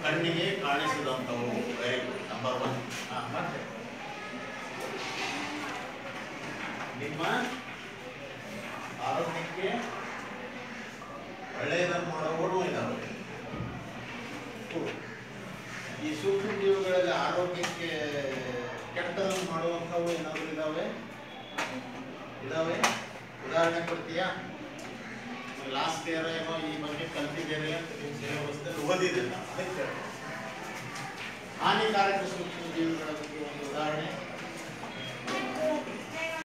ಕಣ್ಣಿಗೆ ಕಾಣಿಸಿದಂಥವು very good number one ಮತ್ತೆ ನಿಮ್ಮ ಆರೋಗ್ಯಕ್ಕೆ ಒಳ್ಳೆಯದನ್ನು ಮಾಡುವವರು ಇದ್ದಾವೆ Good. ಈ ಸೂಕ್ಷ್ಮ ಜೀವಿಗಳಲ್ಲಿ ಆರೋಗ್ಯಕ್ಕೆ ಕೆಟ್ಟದನ್ನು ಮಾಡುವಂಥವು ಏನಾದರೂ ಇದಾವೆ ಇದಾವೆ ಉದಾಹರಣೆ ಕೊಡ್ತೀಯಾ ಲಾಸ್ಟ್ ಇಯರ್ ಏನೋ ಈ ಬಗ್ಗೆ ಕಲ್ತಿದ್ದೇನೆ ಅಂತ ನಿಮ್ಮ ಸಿಲೆಬಸ್ದಲ್ಲಿ ಓದಿದ್ದಿಲ್ಲ ಅದಕ್ಕೆ ಹೇಳ್ತೀನಿ. ಹಾನಿಕಾರಕ ಸೂಕ್ಷ್ಮ ಜೀವಿಗಳ ಬಗ್ಗೆ ಒಂದು ಉದಾಹರಣೆ